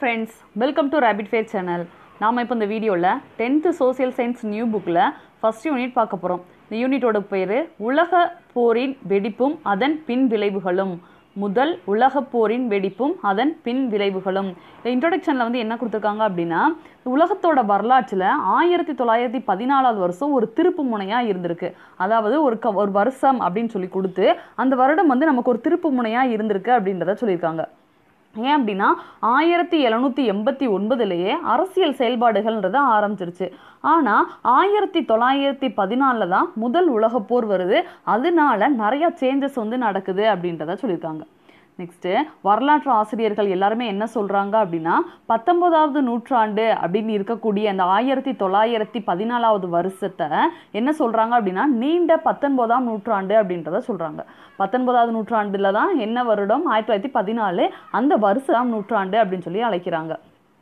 friends welcome to rapid fair channel நாம் இப்போ இந்த வீடியோவில் டென்த்து சோசியல் சயின்ஸ் நியூ புக்கில் ஃபஸ்ட் யூனிட் பார்க்க போகிறோம் இந்த யூனிட்டோட பேர் உலக போரின் வெடிப்பும் அதன் பின் விளைவுகளும் முதல் உலகப் போரின் வெடிப்பும் அதன் பின் விளைவுகளும் இந்த இன்ட்ரொடக்ஷனில் வந்து என்ன கொடுத்துருக்காங்க அப்படின்னா உலகத்தோட வரலாற்றில் ஆயிரத்தி தொள்ளாயிரத்தி பதினாலாவது வருஷம் ஒரு திருப்பு முனையாக இருந்திருக்கு அதாவது ஒரு க ஒரு வருஷம் அப்படின்னு சொல்லி கொடுத்து அந்த வருடம் வந்து நமக்கு ஒரு திருப்பு முனையாக இருந்திருக்கு அப்படின்றத சொல்லியிருக்காங்க ஏன் அப்படின்னா ஆயிரத்தி எழுநூற்றி எண்பத்தி ஒன்பதுலேயே அரசியல் செயல்பாடுகள்ன்றது ஆரம்பிச்சிருச்சு ஆனால் ஆயிரத்தி தொள்ளாயிரத்தி பதினாலில் தான் முதல் உலகப் போர் வருது அதனால நிறையா சேஞ்சஸ் வந்து நடக்குது அப்படின்றத சொல்லியிருக்காங்க நெக்ஸ்ட்டு வரலாற்று ஆசிரியர்கள் எல்லாருமே என்ன சொல்கிறாங்க அப்படின்னா பத்தொன்பதாவது நூற்றாண்டு அப்படின்னு இருக்கக்கூடிய அந்த ஆயிரத்தி தொள்ளாயிரத்தி பதினாலாவது வருஷத்தை என்ன சொல்கிறாங்க அப்படின்னா நீண்ட பத்தொன்பதாம் நூற்றாண்டு அப்படின்றத சொல்கிறாங்க பத்தொன்பதாவது நூற்றாண்டில் தான் என்ன வருடம் ஆயிரத்தி தொள்ளாயிரத்தி பதினாலு அந்த வருஷம் நூற்றாண்டு அப்படின்னு சொல்லி அழைக்கிறாங்க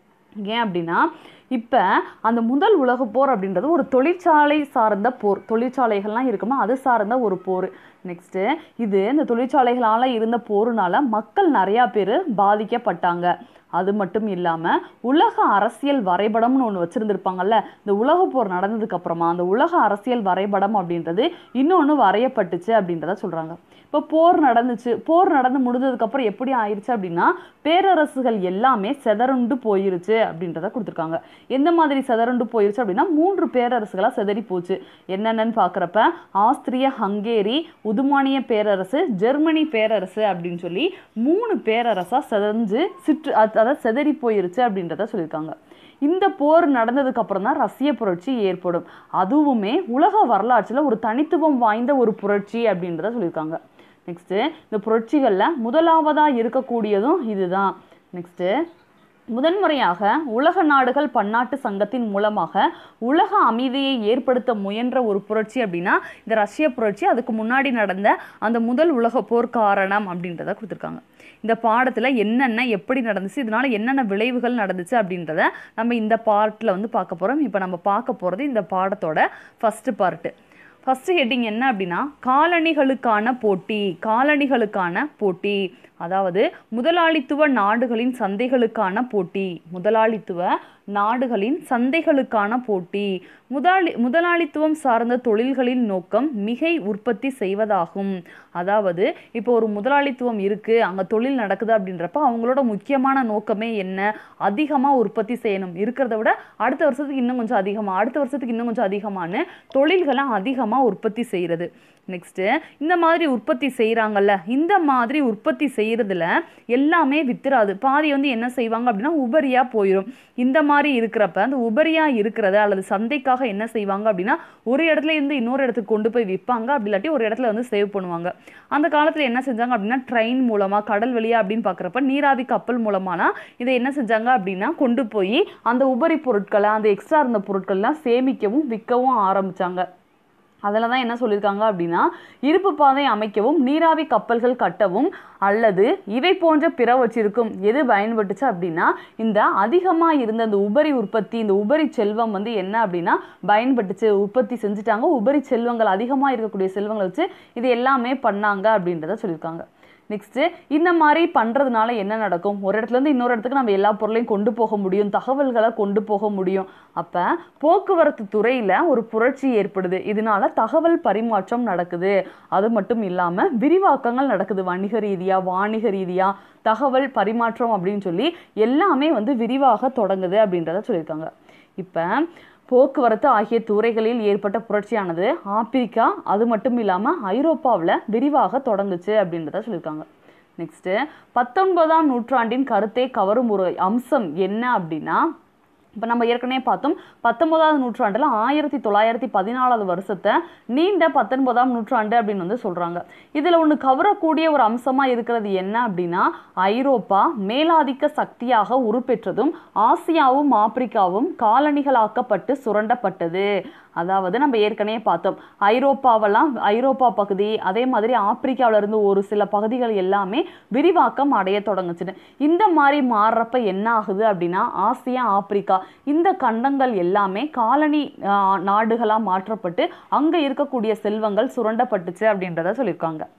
ஏன் அப்படின்னா இப்போ அந்த முதல் உலகப் போர் அப்படின்றது ஒரு தொழிற்சாலை சார்ந்த போர் தொழிற்சாலைகள்லாம் இருக்குமா அது சார்ந்த ஒரு போர் நெக்ஸ்ட்டு இது இந்த தொழிற்சாலைகளால் இருந்த போருனால மக்கள் நிறையா பேர் பாதிக்கப்பட்டாங்க அது மட்டும் இல்லாமல் உலக அரசியல் வரைபடம்னு ஒன்று வச்சுருந்துருப்பாங்கல்ல இந்த உலக போர் நடந்ததுக்கு அப்புறமா அந்த உலக அரசியல் வரைபடம் அப்படின்றது இன்னொன்று வரையப்பட்டுச்சு அப்படின்றத சொல்கிறாங்க இப்போ போர் நடந்துச்சு போர் நடந்து முடிஞ்சதுக்கப்புறம் எப்படி ஆயிடுச்சு அப்படின்னா பேரரசுகள் எல்லாமே செதறுண்டு போயிருச்சு அப்படின்றத கொடுத்துருக்காங்க எந்த மாதிரி செதறுண்டு போயிருச்சு அப்படின்னா மூன்று பேரரசுகளாக செதறி போச்சு என்னென்னு பார்க்குறப்ப ஆஸ்திரிய ஹங்கேரி உதுமானிய பேரரசு ஜெர்மனி பேரரசு அப்படின்னு சொல்லி மூணு பேரரசாக செதஞ்சு சிற்று அதாவது செதறி போயிருச்சு அப்படின்றத சொல்லியிருக்காங்க இந்த போர் நடந்ததுக்கு அப்புறம் தான் ரஷ்ய புரட்சி ஏற்படும் அதுவுமே உலக வரலாற்றில் ஒரு தனித்துவம் வாய்ந்த ஒரு புரட்சி அப்படின்றத சொல்லியிருக்காங்க நெக்ஸ்ட்டு இந்த புரட்சிகளில் முதலாவதாக இருக்கக்கூடியதும் இதுதான் நெக்ஸ்ட்டு முதன்முறையாக உலக நாடுகள் பன்னாட்டு சங்கத்தின் மூலமாக உலக அமைதியை ஏற்படுத்த முயன்ற ஒரு புரட்சி அப்படின்னா இந்த ரஷ்ய புரட்சி அதுக்கு முன்னாடி நடந்த அந்த முதல் உலக போர் காரணம் அப்படின்றத கொடுத்துருக்காங்க இந்த பாடத்தில் என்னென்ன எப்படி நடந்துச்சு இதனால என்னென்ன விளைவுகள் நடந்துச்சு அப்படின்றத நம்ம இந்த பார்ட்டில் வந்து பார்க்க போகிறோம் இப்போ நம்ம பார்க்க போகிறது இந்த பாடத்தோட ஃபஸ்ட்டு பார்ட்டு ஃபஸ்ட்டு ஹெட்டிங் என்ன அப்படின்னா காலணிகளுக்கான போட்டி காலணிகளுக்கான போட்டி அதாவது முதலாளித்துவ நாடுகளின் சந்தைகளுக்கான போட்டி முதலாளித்துவ நாடுகளின் சந்தைகளுக்கான போட்டி முதலாளி முதலாளித்துவம் சார்ந்த தொழில்களின் நோக்கம் மிகை உற்பத்தி செய்வதாகும் அதாவது இப்போ ஒரு முதலாளித்துவம் இருக்குது அங்கே தொழில் நடக்குது அப்படின்றப்ப அவங்களோட முக்கியமான நோக்கமே என்ன அதிகமாக உற்பத்தி செய்யணும் இருக்கிறத விட அடுத்த வருஷத்துக்கு இன்னும் கொஞ்சம் அதிகமாக அடுத்த வருஷத்துக்கு இன்னும் கொஞ்சம் அதிகமான தொழில்களை அதிகமாக உற்பத்தி செய்கிறது நெக்ஸ்ட்டு இந்த மாதிரி உற்பத்தி செய்கிறாங்கல்ல இந்த மாதிரி உற்பத்தி செய்கிறதுல எல்லாமே வித்துறாது பாதி வந்து என்ன செய்வாங்க அப்படின்னா உபரியாக போயிடும் இந்த மாதிரி இருக்கிறப்ப அந்த உபரியாக இருக்கிறத அல்லது சந்தைக்காக என்ன செய்வாங்க அப்படின்னா ஒரு இடத்துல இருந்து இன்னொரு இடத்துக்கு கொண்டு போய் விற்பாங்க அப்படி இல்லாட்டி ஒரு இடத்துல வந்து சேவ் பண்ணுவாங்க அந்த காலத்தில் என்ன செஞ்சாங்க அப்படின்னா ட்ரெயின் மூலமாக கடல் வழியா அப்படின்னு பார்க்குறப்ப நீராவி கப்பல் மூலமானா இதை என்ன செஞ்சாங்க அப்படின்னா கொண்டு போய் அந்த உபரி பொருட்களை அந்த எக்ஸ்ட்ரா இருந்த பொருட்கள்லாம் சேமிக்கவும் விற்கவும் ஆரம்பித்தாங்க அதில் தான் என்ன சொல்லியிருக்காங்க அப்படின்னா இருப்பு பாதை அமைக்கவும் நீராவி கப்பல்கள் கட்டவும் அல்லது இவை போன்ற பிறவற்றிற்கும் எது பயன்பட்டுச்சு அப்படின்னா இந்த அதிகமாக இருந்த இந்த உபரி உற்பத்தி இந்த உபரி செல்வம் வந்து என்ன அப்படின்னா பயன்பட்டுச்சு உற்பத்தி செஞ்சுட்டாங்க உபரி செல்வங்கள் அதிகமாக இருக்கக்கூடிய செல்வங்களை வச்சு இது எல்லாமே பண்ணாங்க அப்படின்றத சொல்லியிருக்காங்க நெக்ஸ்ட்டு இந்த மாதிரி பண்ணுறதுனால என்ன நடக்கும் ஒரு இடத்துலேருந்து இன்னொரு இடத்துக்கு நம்ம எல்லா பொருளையும் கொண்டு போக முடியும் தகவல்களை கொண்டு போக முடியும் அப்போ போக்குவரத்து துறையில் ஒரு புரட்சி ஏற்படுது இதனால தகவல் பரிமாற்றம் நடக்குது அது மட்டும் இல்லாமல் விரிவாக்கங்கள் நடக்குது வணிக ரீதியாக வாணிக ரீதியாக தகவல் பரிமாற்றம் அப்படின்னு சொல்லி எல்லாமே வந்து விரிவாக தொடங்குது அப்படின்றத சொல்லியிருக்காங்க இப்போ போக்குவரத்து ஆகிய துறைகளில் ஏற்பட்ட புரட்சியானது ஆப்பிரிக்கா அது மட்டும் இல்லாமல் ஐரோப்பாவில் விரிவாக தொடங்குச்சு அப்படின்றத சொல்லியிருக்காங்க நெக்ஸ்ட்டு பத்தொன்பதாம் நூற்றாண்டின் கருத்தை கவரும் ஒரு அம்சம் என்ன அப்படின்னா இப்போ நம்ம ஏற்கனவே பார்த்தோம் பத்தொன்பதாவது நூற்றாண்டில் ஆயிரத்தி தொள்ளாயிரத்தி பதினாலாவது வருஷத்தை நீண்ட பத்தொன்பதாம் நூற்றாண்டு அப்படின்னு வந்து சொல்கிறாங்க இதில் ஒன்று கவரக்கூடிய ஒரு அம்சமாக இருக்கிறது என்ன அப்படின்னா ஐரோப்பா மேலாதிக்க சக்தியாக உருப்பெற்றதும் ஆசியாவும் ஆப்பிரிக்காவும் காலனிகளாக்கப்பட்டு சுரண்டப்பட்டது அதாவது நம்ம ஏற்கனவே பார்த்தோம் ஐரோப்பாவெல்லாம் ஐரோப்பா பகுதி அதே மாதிரி ஆப்பிரிக்காவில் இருந்து ஒரு சில பகுதிகள் எல்லாமே விரிவாக்கம் அடைய தொடங்குச்சுன்னு இந்த மாதிரி மாறுறப்ப என்ன ஆகுது அப்படின்னா ஆசியா ஆப்பிரிக்கா இந்த கண்டங்கள் எல்லாமே காலனி நாடுகளாக மாற்றப்பட்டு அங்கே இருக்கக்கூடிய செல்வங்கள் சுரண்டப்பட்டுச்சு அப்படின்றத சொல்லியிருக்காங்க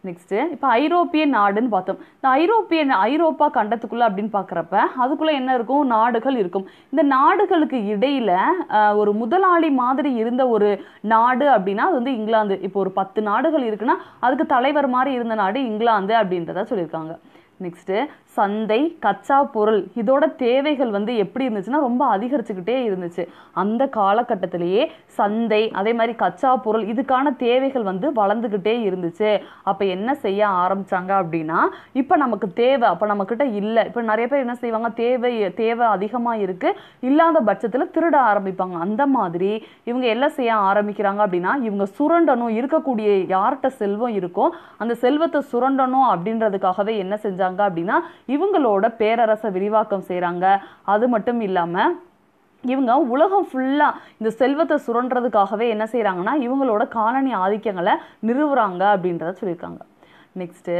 நெக்ஸ்ட்டு இப்போ ஐரோப்பிய நாடுன்னு பார்த்தோம் இந்த ஐரோப்பிய ஐரோப்பா கண்டத்துக்குள்ளே அப்படின்னு பார்க்குறப்ப அதுக்குள்ளே என்ன இருக்கும் நாடுகள் இருக்கும் இந்த நாடுகளுக்கு இடையில ஆஹ், ஒரு முதலாளி மாதிரி இருந்த ஒரு நாடு அப்படின்னா அது வந்து இங்கிலாந்து இப்போ ஒரு பத்து நாடுகள் இருக்குன்னா அதுக்கு தலைவர் மாதிரி இருந்த நாடு இங்கிலாந்து அப்படின்றத சொல்லியிருக்காங்க நெக்ஸ்ட்டு சந்தை கச்சா பொருள் இதோட தேவைகள் வந்து எப்படி இருந்துச்சுன்னா ரொம்ப அதிகரிச்சுக்கிட்டே இருந்துச்சு அந்த காலகட்டத்திலேயே சந்தை அதே மாதிரி கச்சா பொருள் இதுக்கான தேவைகள் வந்து வளர்ந்துக்கிட்டே இருந்துச்சு அப்போ என்ன செய்ய ஆரம்பிச்சாங்க அப்படின்னா இப்போ நமக்கு தேவை அப்போ நம்மக்கிட்ட இல்லை இப்போ நிறைய பேர் என்ன செய்வாங்க தேவை தேவை அதிகமாக இருக்கு இல்லாத பட்சத்தில் திருட ஆரம்பிப்பாங்க அந்த மாதிரி இவங்க எல்லாம் செய்ய ஆரம்பிக்கிறாங்க அப்படின்னா இவங்க சுரண்டணும் இருக்கக்கூடிய யார்கிட்ட செல்வம் இருக்கோ அந்த செல்வத்தை சுரண்டணும் அப்படின்றதுக்காகவே என்ன செஞ்சாங்க அப்படின்னா இவங்களோட பேரரசை விரிவாக்கம் செய்கிறாங்க அது மட்டும் இல்லாமல் இவங்க உலகம் ஃபுல்லாக இந்த செல்வத்தை சுரண்டுறதுக்காகவே என்ன செய்கிறாங்கன்னா இவங்களோட காலனி ஆதிக்கங்களை நிறுவுறாங்க அப்படின்றத சொல்லியிருக்காங்க நெக்ஸ்ட்டு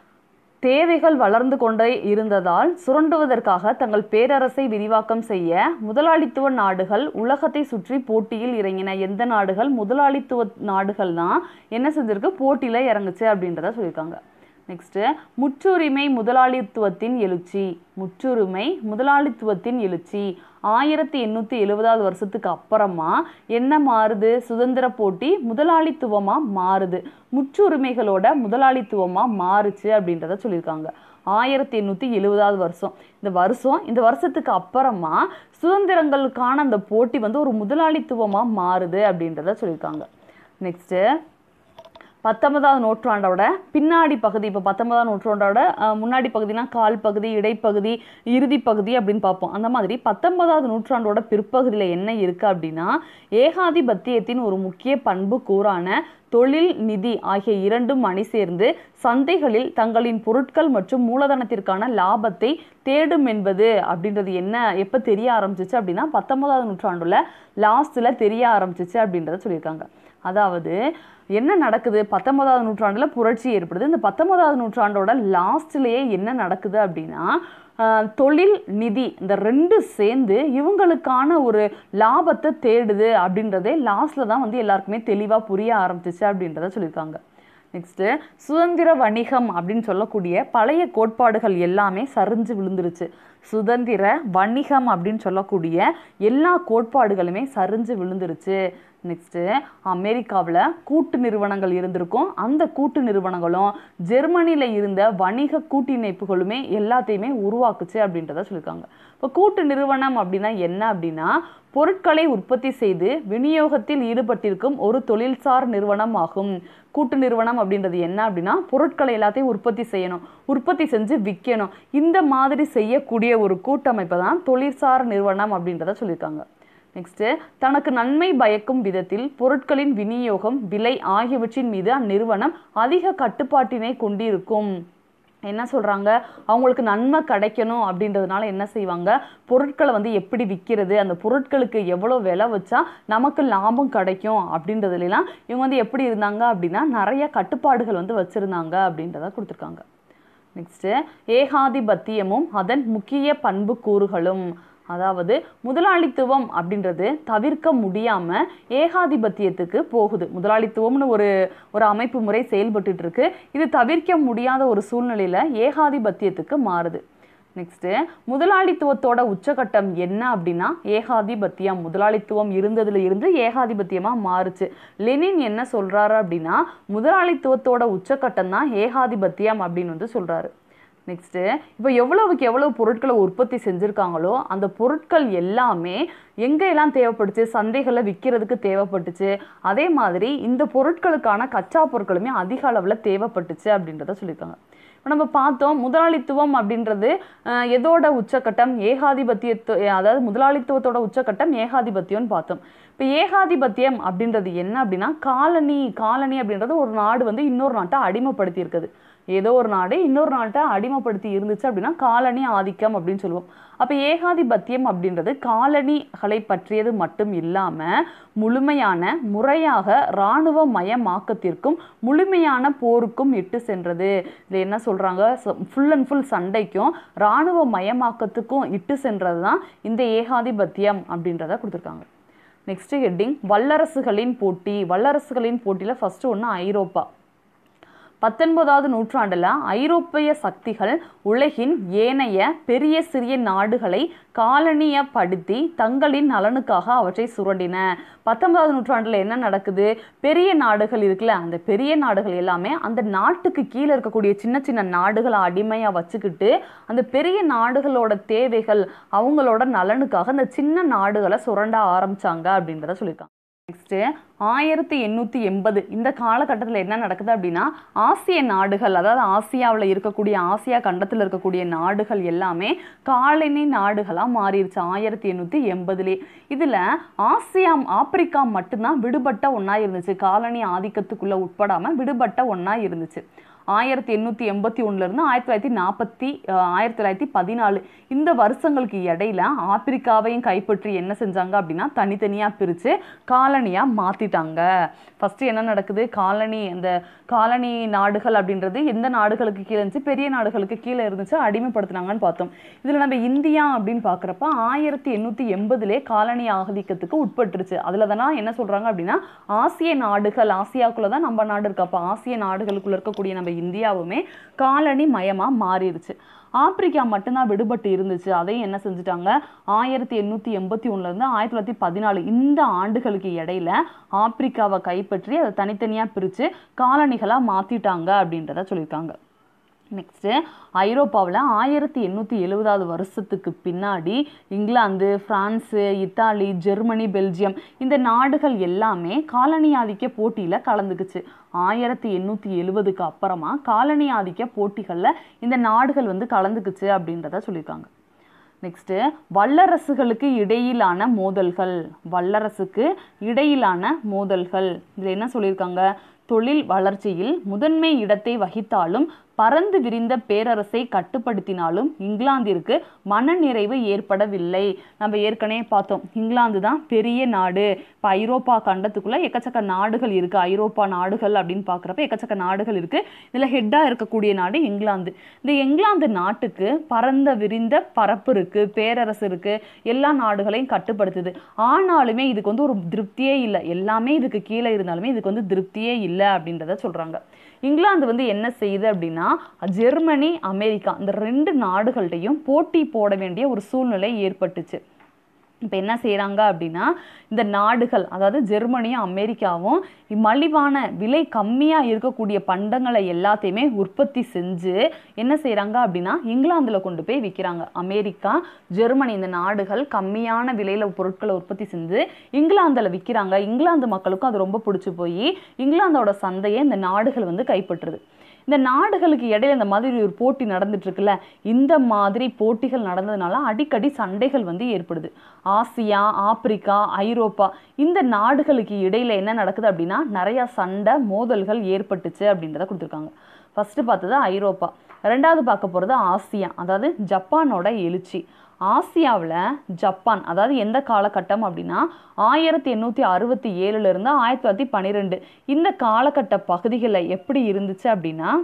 தேவைகள் வளர்ந்து கொண்டே இருந்ததால் சுரண்டுவதற்காக தங்கள் பேரரசை விரிவாக்கம் செய்ய முதலாளித்துவ நாடுகள் உலகத்தை சுற்றி போட்டியில் இறங்கின எந்த நாடுகள் முதலாளித்துவ நாடுகள் தான் என்ன செஞ்சிருக்கு போட்டியில் இறங்குச்சு அப்படின்றத சொல்லியிருக்காங்க நெக்ஸ்ட்டு முற்றுரிமை முதலாளித்துவத்தின் எழுச்சி முற்றுரிமை முதலாளித்துவத்தின் எழுச்சி ஆயிரத்தி எண்ணூற்றி எழுபதாவது வருஷத்துக்கு அப்புறமா என்ன மாறுது சுதந்திர போட்டி முதலாளித்துவமாக மாறுது முற்றுரிமைகளோட முதலாளித்துவமாக மாறுச்சு அப்படின்றத சொல்லியிருக்காங்க ஆயிரத்தி எண்ணூற்றி எழுபதாவது வருஷம் இந்த வருஷம் இந்த வருஷத்துக்கு அப்புறமா சுதந்திரங்களுக்கான அந்த போட்டி வந்து ஒரு முதலாளித்துவமாக மாறுது அப்படின்றத சொல்லியிருக்காங்க நெக்ஸ்ட்டு பத்தொன்பதாவது நூற்றாண்டோட பின்னாடி பகுதி இப்போ பத்தொன்பதாம் நூற்றாண்டோட அஹ், முன்னாடி பகுதினா கால் பகுதி இடைப்பகுதி இறுதி பகுதி அப்படின்னு பார்ப்போம் அந்த மாதிரி பத்தொன்பதாவது நூற்றாண்டோட பிற்பகுதியில் என்ன இருக்கு அப்படின்னா ஏகாதிபத்தியத்தின் ஒரு முக்கிய பண்பு கூறான தொழில் நிதி ஆகிய இரண்டும் அணி சேர்ந்து சந்தைகளில் தங்களின் பொருட்கள் மற்றும் மூலதனத்திற்கான லாபத்தை தேடும் என்பது அப்படின்றது என்ன எப்போ தெரிய ஆரம்பிச்சிச்சு அப்படின்னா பத்தொன்பதாவது நூற்றாண்டுல லாஸ்ட்டில் தெரிய ஆரம்பிச்சிச்சு அப்படின்றத சொல்லியிருக்காங்க அதாவது என்ன நடக்குது பத்தொன்பதாவது நூற்றாண்டுல புரட்சி ஏற்படுது இந்த பத்தொன்பதாவது நூற்றாண்டோட லாஸ்ட்லேயே என்ன நடக்குது அப்படின்னா ஆஹ், தொழில் நிதி இந்த ரெண்டு சேர்ந்து இவங்களுக்கான ஒரு லாபத்தை தேடுது அப்படின்றதே லாஸ்ட்ல தான் வந்து எல்லாருக்குமே தெளிவாக புரிய ஆரம்பிச்சிச்சு அப்படின்றத சொல்லியிருக்காங்க நெக்ஸ்ட்டு சுதந்திர வணிகம் அப்படின்னு சொல்லக்கூடிய பழைய கோட்பாடுகள் எல்லாமே சரிஞ்சு விழுந்துருச்சு சுதந்திர வணிகம் அப்படின்னு சொல்லக்கூடிய எல்லா கோட்பாடுகளுமே சரிஞ்சு விழுந்துருச்சு நெக்ஸ்ட்டு அமெரிக்காவில் கூட்டு நிறுவனங்கள் இருந்திருக்கும் அந்த கூட்டு நிறுவனங்களும் ஜெர்மனியில் இருந்த வணிக கூட்டிணைப்புகளுமே எல்லாத்தையுமே உருவாக்குச்சு அப்படின்றத சொல்லியிருக்காங்க இப்போ கூட்டு நிறுவனம் அப்படின்னா என்ன அப்படின்னா பொருட்களை உற்பத்தி செய்து விநியோகத்தில் ஈடுபட்டிருக்கும் ஒரு தொழில்சார் நிறுவனம் ஆகும் கூட்டு நிறுவனம் அப்படின்றது என்ன அப்படின்னா பொருட்களை எல்லாத்தையும் உற்பத்தி செய்யணும் உற்பத்தி செஞ்சு விற்கணும் இந்த மாதிரி செய்யக்கூடிய ஒரு கூட்டமைப்பை தான் தொழில்சார் நிறுவனம் அப்படின்றத சொல்லியிருக்காங்க நெக்ஸ்ட்டு தனக்கு நன்மை பயக்கும் விதத்தில் பொருட்களின் விநியோகம் விலை ஆகியவற்றின் மீது அந்நிறுவனம் அதிக கட்டுப்பாட்டினை கொண்டிருக்கும் என்ன சொல்கிறாங்க அவங்களுக்கு நன்மை கிடைக்கணும் அப்படின்றதுனால என்ன செய்வாங்க பொருட்களை வந்து எப்படி விற்கிறது அந்த பொருட்களுக்கு எவ்வளோ விலை வச்சா நமக்கு லாபம் கிடைக்கும் அப்படின்றதுலாம் இவங்க வந்து எப்படி இருந்தாங்க அப்படின்னா நிறைய கட்டுப்பாடுகள் வந்து வச்சுருந்தாங்க அப்படின்றத கொடுத்துருக்காங்க நெக்ஸ்ட்டு ஏகாதிபத்தியமும் அதன் முக்கிய பண்பு கூறுகளும் அதாவது முதலாளித்துவம் அப்படின்றது தவிர்க்க முடியாம ஏகாதிபத்தியத்துக்கு போகுது முதலாளித்துவம்னு ஒரு ஒரு அமைப்பு முறை செயல்பட்டுட்டு இருக்கு இது தவிர்க்க முடியாத ஒரு சூழ்நிலையில ஏகாதிபத்தியத்துக்கு மாறுது நெக்ஸ்ட்டு முதலாளித்துவத்தோட உச்சகட்டம் என்ன அப்படின்னா ஏகாதிபத்தியம் முதலாளித்துவம் இருந்ததுல இருந்து ஏகாதிபத்தியமா மாறுச்சு லெனின் என்ன சொல்றாரு அப்படின்னா முதலாளித்துவத்தோட உச்சகட்டம் தான் ஏகாதிபத்தியம் அப்படின்னு வந்து சொல்றாரு நெக்ஸ்ட்டு இப்போ எவ்வளவுக்கு எவ்வளவு பொருட்களை உற்பத்தி செஞ்சுருக்காங்களோ அந்த பொருட்கள் எல்லாமே எங்கே எல்லாம் தேவைப்பட்டுச்சு சந்தைகளில் விற்கிறதுக்கு தேவைப்பட்டுச்சு அதே மாதிரி இந்த பொருட்களுக்கான கச்சா பொருட்களுமே அதிக அளவில் தேவைப்பட்டுச்சு அப்படின்றத சொல்லியிருக்காங்க இப்போ நம்ம பார்த்தோம் முதலாளித்துவம் அப்படின்றது அஹ், எதோட உச்சக்கட்டம் ஏகாதிபத்தியத்து அதாவது முதலாளித்துவத்தோட உச்சக்கட்டம் ஏகாதிபத்தியம்னு பார்த்தோம் இப்போ ஏகாதிபத்தியம் அப்படின்றது என்ன அப்படின்னா காலனி காலனி அப்படின்றது ஒரு நாடு வந்து இன்னொரு நாட்டை அடிமைப்படுத்தி இருக்குது ஏதோ ஒரு நாடு இன்னொரு நாட்டை அடிமைப்படுத்தி இருந்துச்சு அப்படின்னா காலனி ஆதிக்கம் அப்படின்னு சொல்லுவோம் அப்போ ஏகாதிபத்தியம் அப்படின்றது காலனிகளை பற்றியது மட்டும் இல்லாமல் முழுமையான முறையாக இராணுவ மயமாக்கத்திற்கும் முழுமையான போருக்கும் இட்டு சென்றது இதில் என்ன சொல்கிறாங்க ஃபுல் அண்ட் ஃபுல் சண்டைக்கும் இராணுவ மயமாக்கத்துக்கும் இட்டு சென்றது தான் இந்த ஏகாதிபத்தியம் அப்படின்றத கொடுத்துருக்காங்க நெக்ஸ்ட் ஹெட்டிங் வல்லரசுகளின் போட்டி வல்லரசுகளின் போட்டியில் ஃபர்ஸ்ட் ஒன்று ஐரோப்பா பத்தொன்பதாவது நூற்றாண்டுல ஐரோப்பிய சக்திகள் உலகின் ஏனைய பெரிய சிறிய நாடுகளை காலனியப்படுத்தி தங்களின் நலனுக்காக அவற்றை சுரண்டின பத்தொன்பதாவது நூற்றாண்டுல என்ன நடக்குது பெரிய நாடுகள் இருக்குல்ல அந்த பெரிய நாடுகள் எல்லாமே அந்த நாட்டுக்கு கீழே இருக்கக்கூடிய சின்ன சின்ன நாடுகளை அடிமையா வச்சுக்கிட்டு அந்த பெரிய நாடுகளோட தேவைகள் அவங்களோட நலனுக்காக அந்த சின்ன நாடுகளை சுரண்ட ஆரம்பிச்சாங்க அப்படின்றத சொல்லியிருக்காங்க நெக்ஸ்ட்டு ஆயிரத்தி எண்ணூற்றி எண்பது இந்த காலகட்டத்தில் என்ன நடக்குது அப்படின்னா ஆசிய நாடுகள் அதாவது ஆசியாவில் இருக்கக்கூடிய ஆசியா கண்டத்தில் இருக்கக்கூடிய நாடுகள் எல்லாமே காலனி நாடுகளாக மாறிடுச்சு ஆயிரத்தி எண்ணூற்றி எண்பதுலேயே இதில் ஆசியா ஆப்பிரிக்கா மட்டும்தான் விடுபட்ட ஒன்றா இருந்துச்சு காலனி ஆதிக்கத்துக்குள்ளே உட்படாமல் விடுபட்ட ஒன்றா இருந்துச்சு ஆயிரத்தி எண்ணூற்றி எண்பத்தி ஒன்றுலேருந்து ஆயிரத்தி தொள்ளாயிரத்தி நாற்பத்தி ஆயிரத்தி தொள்ளாயிரத்தி பதினாலு இந்த வருஷங்களுக்கு இடையில ஆப்பிரிக்காவையும் கைப்பற்றி என்ன செஞ்சாங்க அப்படின்னா தனித்தனியாக பிரித்து காலனியாக மாற்றிட்டாங்க ஃபஸ்ட்டு என்ன நடக்குது காலனி அந்த காலனி நாடுகள் அப்படின்றது எந்த நாடுகளுக்கு கீழே இருந்துச்சு பெரிய நாடுகளுக்கு கீழே இருந்துச்சு அடிமைப்படுத்தினாங்கன்னு பார்த்தோம் இதில் நம்ம இந்தியா அப்படின்னு பார்க்குறப்ப ஆயிரத்தி எண்ணூற்றி எண்பதுலே காலனி ஆதிக்கத்துக்கு உட்பட்டுருச்சு அதில் தானே என்ன சொல்கிறாங்க அப்படின்னா ஆசிய நாடுகள் ஆசியாக்குள்ளே தான் நம்ம நாடு இருக்கு அப்போ ஆசிய நாடுகளுக்குள்ள இருக்கக்கூடிய நம்ம இந்தியாவுமே காலனி மயமாக மாறிடுச்சு ஆப்பிரிக்கா மட்டும்தான் விடுபட்டு இருந்துச்சு அதையும் என்ன செஞ்சுட்டாங்க ஆயிரத்தி எண்ணூற்றி எண்பத்தி ஒன்றுலேருந்து ஆயிரத்தி தொள்ளாயிரத்தி பதினாலு இந்த ஆண்டுகளுக்கு இடையில ஆப்பிரிக்காவை கைப்பற்றி அதை தனித்தனியாக பிரித்து காலனிகளாக மாற்றிட்டாங்க அப்படின்றத சொல்லியிருக்காங்க நெக்ஸ்ட்டு ஐரோப்பாவில் ஆயிரத்தி எண்ணூற்றி எழுபதாவது வருஷத்துக்கு பின்னாடி England France Italy Germany Belgium இந்த நாடுகள் எல்லாமே காலனி ஆதிக்க போட்டியில் கலந்துக்குச்சு ஆயிரத்தி எண்ணூற்றி எழுபதுக்கு அப்புறமா காலனி ஆதிக்க போட்டிகளில் இந்த நாடுகள் வந்து கலந்துக்குச்சு அப்படின்றத சொல்லியிருக்காங்க நெக்ஸ்ட்டு வல்லரசுகளுக்கு இடையிலான மோதல்கள் வல்லரசுக்கு இடையிலான மோதல்கள் இதில் என்ன சொல்லியிருக்காங்க தொழில் வளர்ச்சியில் முதன்மை இடத்தை வகித்தாலும் பறந்து விரிந்த பேரரசை கட்டுப்படுத்தினாலும் இங்கிலாந்திற்கு மனநிறைவு ஏற்படவில்லை நம்ம ஏற்கனவே பார்த்தோம் இங்கிலாந்து தான் பெரிய நாடு இப்போ ஐரோப்பா கண்டத்துக்குள்ள எக்கச்சக்க நாடுகள் இருக்கு ஐரோப்பா நாடுகள் அப்படின்னு பார்க்குறப்ப எக்கச்சக்க நாடுகள் இருக்கு இதில் ஹெட்டாக இருக்கக்கூடிய நாடு இங்கிலாந்து இந்த இங்கிலாந்து நாட்டுக்கு பறந்த விரிந்த பரப்பு இருக்கு பேரரசு இருக்கு எல்லா நாடுகளையும் கட்டுப்படுத்துது ஆனாலுமே இதுக்கு வந்து ஒரு திருப்தியே இல்லை எல்லாமே இதுக்கு கீழே இருந்தாலுமே இதுக்கு வந்து திருப்தியே இல்லை அப்படின்றத சொல்றாங்க இங்கிலாந்து வந்து என்ன செய்யுது அப்படின்னா ஜெர்மனி அமெரிக்கா இந்த ரெண்டு நாடுகள்கிட்டையும் போட்டி போட வேண்டிய ஒரு சூழ்நிலை ஏற்பட்டுச்சு இப்போ என்ன செய்கிறாங்க அப்படின்னா இந்த நாடுகள் அதாவது ஜெர்மனியும் அமெரிக்காவும் மலிவான விலை கம்மியாக இருக்கக்கூடிய பண்டங்களை எல்லாத்தையுமே உற்பத்தி செஞ்சு என்ன செய்கிறாங்க அப்படின்னா இங்கிலாந்தில் கொண்டு போய் விற்கிறாங்க அமெரிக்கா ஜெர்மனி இந்த நாடுகள் கம்மியான விலையில் பொருட்களை உற்பத்தி செஞ்சு இங்கிலாந்தில் விற்கிறாங்க இங்கிலாந்து மக்களுக்கும் அது ரொம்ப பிடிச்சி போய் இங்கிலாந்தோட சந்தையை இந்த நாடுகள் வந்து கைப்பற்றுது இந்த நாடுகளுக்கு இடையில இந்த மாதிரி ஒரு போட்டி நடந்துட்டு இருக்குல்ல இந்த மாதிரி போட்டிகள் நடந்ததுனால அடிக்கடி சண்டைகள் வந்து ஏற்படுது ஆசியா ஆப்பிரிக்கா ஐரோப்பா இந்த நாடுகளுக்கு இடையில என்ன நடக்குது அப்படின்னா நிறைய சண்டை மோதல்கள் ஏற்பட்டுச்சு அப்படின்றத கொடுத்துருக்காங்க ஃபர்ஸ்ட் பார்த்தது ஐரோப்பா ரெண்டாவது பார்க்க போகிறது ஆசியா அதாவது ஜப்பானோட எழுச்சி ஆசியாவில் ஜப்பான் அதாவது எந்த காலகட்டம் அப்படின்னா ஆயிரத்தி எண்ணூற்றி அறுபத்தி ஏழுலேருந்து ஆயிரத்தி தொள்ளாயிரத்தி பன்னிரெண்டு இந்த காலகட்ட பகுதிகளில் எப்படி இருந்துச்சு அப்படின்னா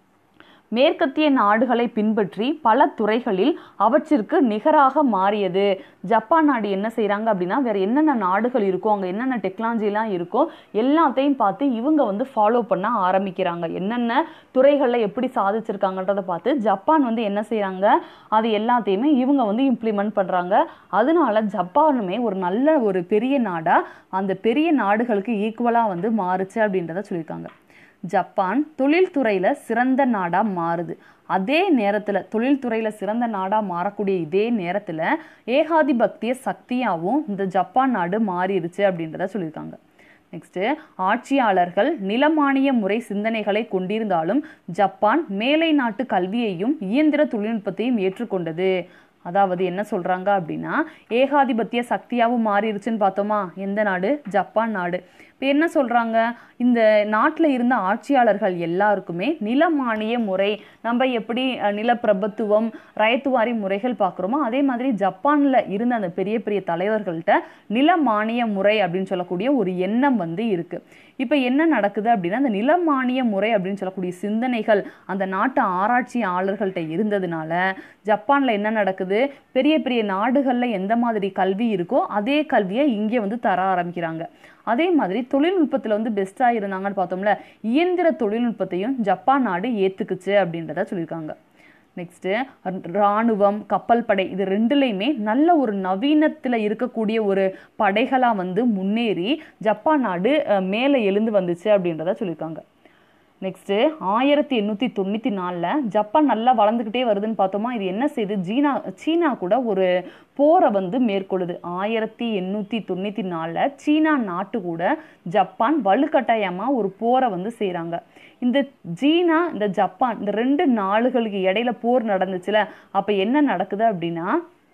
மேற்கத்திய நாடுகளை பின்பற்றி பல துறைகளில் அவற்றிற்கு நிகராக மாறியது ஜப்பான் நாடு என்ன செய்கிறாங்க அப்படின்னா வேற என்னென்ன நாடுகள் இருக்கோ அங்கே என்னென்ன டெக்னாலஜிலாம் இருக்கோ எல்லாத்தையும் பார்த்து இவங்க வந்து ஃபாலோ பண்ண ஆரம்பிக்கிறாங்க என்னென்ன துறைகளில் எப்படி சாதிச்சிருக்காங்கன்றதை பார்த்து ஜப்பான் வந்து என்ன செய்கிறாங்க அது எல்லாத்தையுமே இவங்க வந்து இம்ப்ளிமெண்ட் பண்ணுறாங்க அதனால ஜப்பானுமே ஒரு நல்ல ஒரு பெரிய நாடாக அந்த பெரிய நாடுகளுக்கு ஈக்குவலாக வந்து மாறுச்சு அப்படின்றத சொல்லியிருக்காங்க ஜப்பான் தொழில்துறையில் சிறந்த நாடாக மாறுது அதே நேரத்தில் தொழில்துறையில் சிறந்த நாடாக மாறக்கூடிய இதே நேரத்தில் ஏகாதிபத்திய சக்தியாகவும் இந்த ஜப்பான் நாடு மாறிடுச்சு அப்படின்றத சொல்லியிருக்காங்க நெக்ஸ்ட்டு ஆட்சியாளர்கள் நிலமானிய முறை சிந்தனைகளை கொண்டிருந்தாலும் ஜப்பான் மேலை நாட்டு கல்வியையும் இயந்திர தொழில்நுட்பத்தையும் ஏற்றுக்கொண்டது அதாவது என்ன சொல்கிறாங்க அப்படின்னா ஏகாதிபத்திய சக்தியாகவும் மாறிடுச்சுன்னு பார்த்தோமா எந்த நாடு ஜப்பான் நாடு இப்போ என்ன சொல்கிறாங்க இந்த நாட்டில் இருந்த ஆட்சியாளர்கள் எல்லாருக்குமே நிலமானிய முறை நம்ம எப்படி அஹ், நிலப்பிரபுத்துவம் ரயத்துவாரி முறைகள் பார்க்குறோமோ அதே மாதிரி ஜப்பானில் இருந்த அந்த பெரிய பெரிய தலைவர்கள்ட்ட நிலமானிய முறை அப்படின்னு சொல்லக்கூடிய ஒரு எண்ணம் வந்து இருக்குது இப்போ என்ன நடக்குது அப்படின்னா அந்த நிலமானிய முறை அப்படின்னு சொல்லக்கூடிய சிந்தனைகள் அந்த நாட்டு ஆராய்ச்சியாளர்கள்ட்ட இருந்ததுனால ஜப்பானில் என்ன நடக்குது பெரிய பெரிய நாடுகளில் எந்த மாதிரி கல்வி இருக்கோ அதே கல்வியை இங்கே வந்து தர ஆரம்பிக்கிறாங்க அதே மாதிரி தொழில்நுட்பத்தில் வந்து பெஸ்ட்டாக இருந்தாங்கன்னு பார்த்தோம்ல இயந்திர தொழில்நுட்பத்தையும் ஜப்பான் நாடு ஏற்றுக்குச்சு அப்படின்றத சொல்லியிருக்காங்க நெக்ஸ்ட்டு இராணுவம் கப்பல் படை இது ரெண்டுலேயுமே நல்ல ஒரு நவீனத்தில் இருக்கக்கூடிய ஒரு படைகளாக வந்து முன்னேறி ஜப்பான் நாடு அஹ், மேலே எழுந்து வந்துச்சு அப்படின்றத சொல்லியிருக்காங்க நெக்ஸ்ட்டு ஆயிரத்தி எண்ணூற்றி தொண்ணூற்றி நாலில் ஜப்பான் நல்லா வளர்ந்துக்கிட்டே வருதுன்னு பார்த்தோமா இது என்ன செய்யுது சீனா சீனா கூட ஒரு போரை வந்து மேற்கொள்ளுது ஆயிரத்தி எண்ணூற்றி தொண்ணூற்றி நாலில் சீனா நாட்டு கூட ஜப்பான் வலுக்கட்டாயமாக ஒரு போரை வந்து செய்கிறாங்க இந்த சீனா இந்த ஜப்பான் இந்த ரெண்டு நாடுகளுக்கு இடையில போர் நடந்துச்சுல அப்போ என்ன நடக்குது அப்படின்னா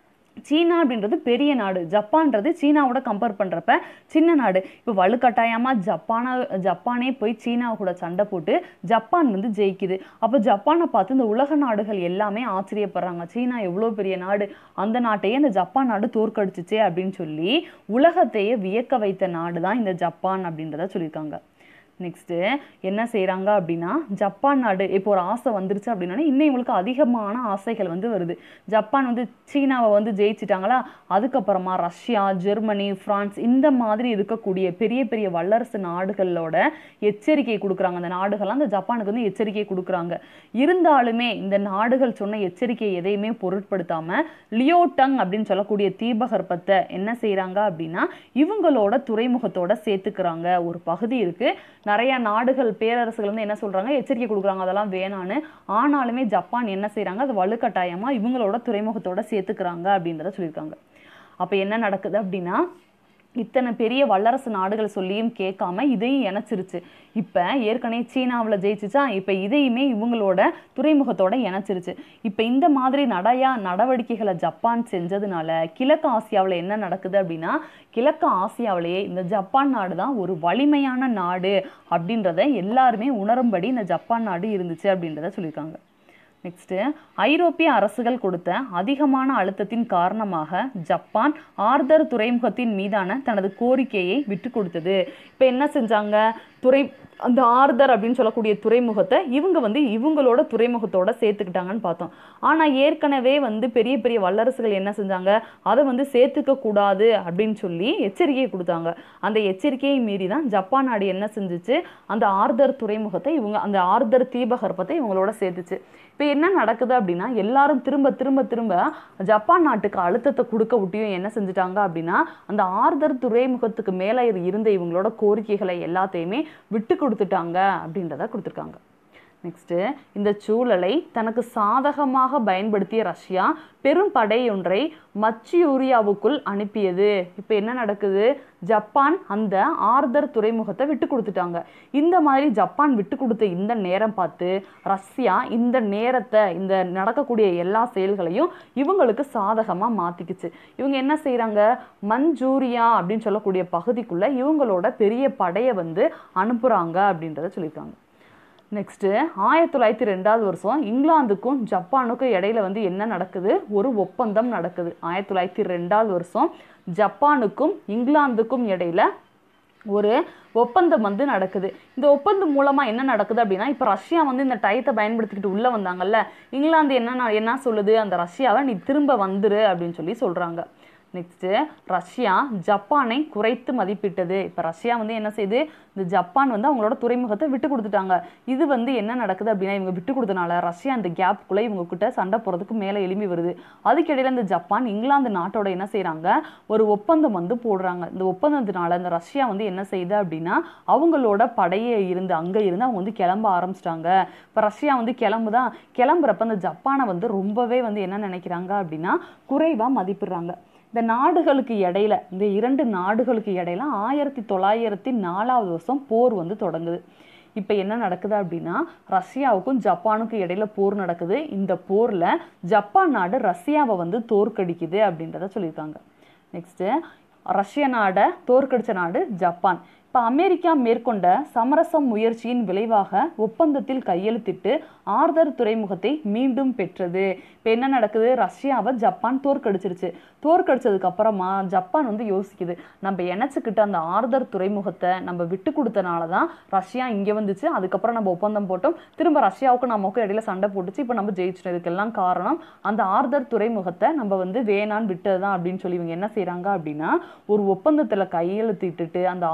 சீனா அப்படின்றது பெரிய நாடு ஜப்பான்றது சீனாவோட கம்பேர் பண்ணுறப்ப சின்ன நாடு இப்போ வலுக்கட்டாயமாக ஜப்பானா ஜப்பானே போய் சீனாவை கூட சண்டை போட்டு ஜப்பான் வந்து ஜெயிக்குது அப்போ ஜப்பானை பார்த்து இந்த உலக நாடுகள் எல்லாமே ஆச்சரியப்படுறாங்க சீனா எவ்வளோ பெரிய நாடு அந்த நாட்டையே இந்த ஜப்பான் நாடு தோற்கடிச்சிச்சே அப்படின்னு சொல்லி உலகத்தையே வியக்க வைத்த நாடு தான் இந்த ஜப்பான் அப்படின்றத சொல்லியிருக்காங்க நெக்ஸ்ட்டு என்ன செய்கிறாங்க அப்படின்னா ஜப்பான் நாடு இப்போ ஒரு ஆசை வந்துருச்சு அப்படின்னா இன்னும் இவங்களுக்கு அதிகமான ஆசைகள் வந்து வருது ஜப்பான் வந்து சீனாவை வந்து ஜெயிச்சிட்டாங்களா அதுக்கப்புறமா ரஷ்யா ஜெர்மனி பிரான்ஸ் இந்த மாதிரி இருக்கக்கூடிய பெரிய பெரிய வல்லரசு நாடுகளோட எச்சரிக்கை கொடுக்குறாங்க அந்த நாடுகள்லாம் அந்த ஜப்பானுக்கு வந்து எச்சரிக்கை கொடுக்குறாங்க இருந்தாலுமே இந்த நாடுகள் சொன்ன எச்சரிக்கை எதையுமே பொருட்படுத்தாம லியோடங் அப்படின்னு சொல்லக்கூடிய தீபகற்பத்தை என்ன செய்கிறாங்க அப்படின்னா இவங்களோட துறைமுகத்தோட சேர்த்துக்கிறாங்க ஒரு பகுதி இருக்கு நிறைய நாடுகள் பேரரசுகள் வந்து என்ன சொல்றாங்க எச்சரிக்கை கொடுக்குறாங்க அதெல்லாம் வேணான்னு ஆனாலுமே ஜப்பான் என்ன செய்றாங்க அது வலுக்கட்டாயமா இவங்களோட துறைமுகத்தோட சேர்த்துக்கிறாங்க அப்படின்றத சொல்லியிருக்காங்க அப்ப என்ன நடக்குது அப்படின்னா இத்தனை பெரிய வல்லரசு நாடுகள் சொல்லியும் கேட்காம இதையும் இணைச்சிருச்சு இப்போ ஏற்கனவே சீனாவில் ஜெயிச்சுச்சா இப்போ இதையுமே இவங்களோட துறைமுகத்தோட இணைச்சிருச்சு இப்போ இந்த மாதிரி நடையா நடவடிக்கைகளை ஜப்பான் செஞ்சதுனால கிழக்கு ஆசியாவில் என்ன நடக்குது அப்படின்னா கிழக்கு ஆசியாவிலேயே இந்த ஜப்பான் நாடு தான் ஒரு வலிமையான நாடு அப்படின்றத எல்லாருமே உணரும்படி இந்த ஜப்பான் நாடு இருந்துச்சு அப்படின்றத சொல்லியிருக்காங்க நெக்ஸ்ட்டு ஐரோப்பிய அரசுகள் கொடுத்த அதிகமான அழுத்தத்தின் காரணமாக ஜப்பான் ஆர்தர் துறைமுகத்தின் மீதான தனது கோரிக்கையை விட்டு கொடுத்தது இப்போ என்ன செஞ்சாங்க துறை அந்த ஆர்தர் அப்படின்னு சொல்லக்கூடிய துறைமுகத்தை இவங்க வந்து இவங்களோட துறைமுகத்தோட சேர்த்துக்கிட்டாங்கன்னு பார்த்தோம் ஆனால் ஏற்கனவே வந்து பெரிய பெரிய வல்லரசுகள் என்ன செஞ்சாங்க அதை வந்து சேர்த்துக்க கூடாது அப்படின்னு சொல்லி எச்சரிக்கை கொடுத்தாங்க அந்த எச்சரிக்கையை மீறி தான் ஜப்பான் நாடு என்ன செஞ்சுச்சு அந்த ஆர்தர் துறைமுகத்தை இவங்க அந்த ஆர்தர் தீபகற்பத்தை இவங்களோட சேர்த்துச்சு இப்போ என்ன நடக்குது அப்படின்னா எல்லாரும் திரும்ப திரும்ப திரும்ப ஜப்பான் நாட்டுக்கு அழுத்தத்தை கொடுக்க விட்டியும் என்ன செஞ்சுட்டாங்க அப்படின்னா அந்த ஆர்தர் துறைமுகத்துக்கு மேலே இருந்த இவங்களோட கோரிக்கைகளை எல்லாத்தையுமே விட்டு கொடுத்துட்டாங்க அப்படின்றத கொடுத்துருக்காங்க நெக்ஸ்ட்டு இந்த சூழலை தனக்கு சாதகமாக பயன்படுத்திய ரஷ்யா பெரும் படையொன்றை மச்சியூரியாவுக்குள் அனுப்பியது இப்போ என்ன நடக்குது ஜப்பான் அந்த ஆர்தர் துறைமுகத்தை விட்டு கொடுத்துட்டாங்க இந்த மாதிரி ஜப்பான் விட்டு கொடுத்த இந்த நேரம் பார்த்து ரஷ்யா இந்த நேரத்தை இந்த நடக்கக்கூடிய எல்லா செயல்களையும் இவங்களுக்கு சாதகமாக மாற்றிக்குச்சு இவங்க என்ன செய்கிறாங்க மஞ்சூரியா அப்படின்னு சொல்லக்கூடிய பகுதிக்குள்ள இவங்களோட பெரிய படையை வந்து அனுப்புகிறாங்க அப்படின்றத சொல்லியிருக்காங்க நெக்ஸ்ட்டு ஆயிரத்தி தொள்ளாயிரத்தி ரெண்டாவது வருஷம் இங்கிலாந்துக்கும் ஜப்பானுக்கும் இடையில வந்து என்ன நடக்குது ஒரு ஒப்பந்தம் நடக்குது ஆயிரத்தி தொள்ளாயிரத்தி ரெண்டாவது வருஷம் ஜப்பானுக்கும் இங்கிலாந்துக்கும் இடையில ஒரு ஒப்பந்தம் வந்து நடக்குது இந்த ஒப்பந்தம் மூலமாக என்ன நடக்குது அப்படின்னா இப்போ ரஷ்யா வந்து இந்த டயத்தை பயன்படுத்திக்கிட்டு உள்ளே வந்தாங்கல்ல இங்கிலாந்து என்ன என்ன சொல்லுது அந்த ரஷ்யாவை நீ திரும்ப வந்துரு அப்படின்னு சொல்லி சொல்கிறாங்க நெக்ஸ்ட்டு ரஷ்யா ஜப்பானை குறைத்து மதிப்பிட்டது இப்போ ரஷ்யா வந்து என்ன செய்யுது இந்த ஜப்பான் வந்து அவங்களோட துறைமுகத்தை விட்டு கொடுத்துட்டாங்க இது வந்து என்ன நடக்குது அப்படின்னா இவங்க விட்டு கொடுத்தனால ரஷ்யா அந்த கேப்புக்குள்ளே இவங்க கிட்ட சண்டை போகிறதுக்கு மேலே எழும்பி வருது அதுக்கிடையில இந்த ஜப்பான் இங்கிலாந்து நாட்டோட என்ன செய்கிறாங்க ஒரு ஒப்பந்தம் வந்து போடுறாங்க இந்த ஒப்பந்தத்தினால இந்த ரஷ்யா வந்து என்ன செய்யுது அப்படின்னா அவங்களோட படையை இருந்து அங்கே இருந்து அவங்க வந்து கிளம்ப ஆரம்பிச்சிட்டாங்க இப்போ ரஷ்யா வந்து கிளம்புதான் கிளம்புறப்ப இந்த ஜப்பானை வந்து ரொம்பவே வந்து என்ன நினைக்கிறாங்க அப்படின்னா குறைவாக மதிப்பிடுறாங்க இந்த நாடுகளுக்கு இடையில இந்த இரண்டு நாடுகளுக்கு இடையில ஆயிரத்தி தொள்ளாயிரத்தி நாலாவது வருஷம் போர் வந்து தொடங்குது இப்போ என்ன நடக்குது அப்படின்னா ரஷ்யாவுக்கும் ஜப்பானுக்கும் இடையில போர் நடக்குது இந்த போரில் ஜப்பான் நாடு ரஷ்யாவை வந்து தோற்கடிக்குது அப்படின்றத சொல்லியிருக்காங்க நெக்ஸ்ட்டு ரஷ்ய நாடை தோற்கடிச்ச நாடு ஜப்பான் இப்போ அமெரிக்கா மேற்கொண்ட சமரச முயற்சியின் விளைவாக ஒப்பந்தத்தில் கையெழுத்திட்டு ஆர்தர் துறைமுகத்தை மீண்டும் பெற்றது இப்போ என்ன நடக்குது ரஷ்யாவை ஜப்பான் தோற்கடிச்சிருச்சு தோற்கடிச்சதுக்கு அப்புறமா ஜப்பான் வந்து யோசிக்குது நம்ம இணைச்சிக்கிட்ட அந்த ஆர்தர் துறைமுகத்தை நம்ம விட்டு கொடுத்தனால தான் ரஷ்யா இங்கே வந்துச்சு அதுக்கப்புறம் நம்ம ஒப்பந்தம் போட்டோம் திரும்ப ரஷ்யாவுக்கும் நமக்கும் இடையில சண்டை போட்டுச்சு இப்போ நம்ம ஜெயிச்சிட்டோம் இதுக்கெல்லாம் காரணம் அந்த ஆர்தர் துறைமுகத்தை நம்ம வந்து வேணான்னு விட்டது தான் அப்படின்னு சொல்லி இவங்க என்ன செய்கிறாங்க அப்படின்னா ஒரு ஒப்பந்தத்தில் கையெழுத்திட்டுட்டு அந்த ஆர்தர் துறை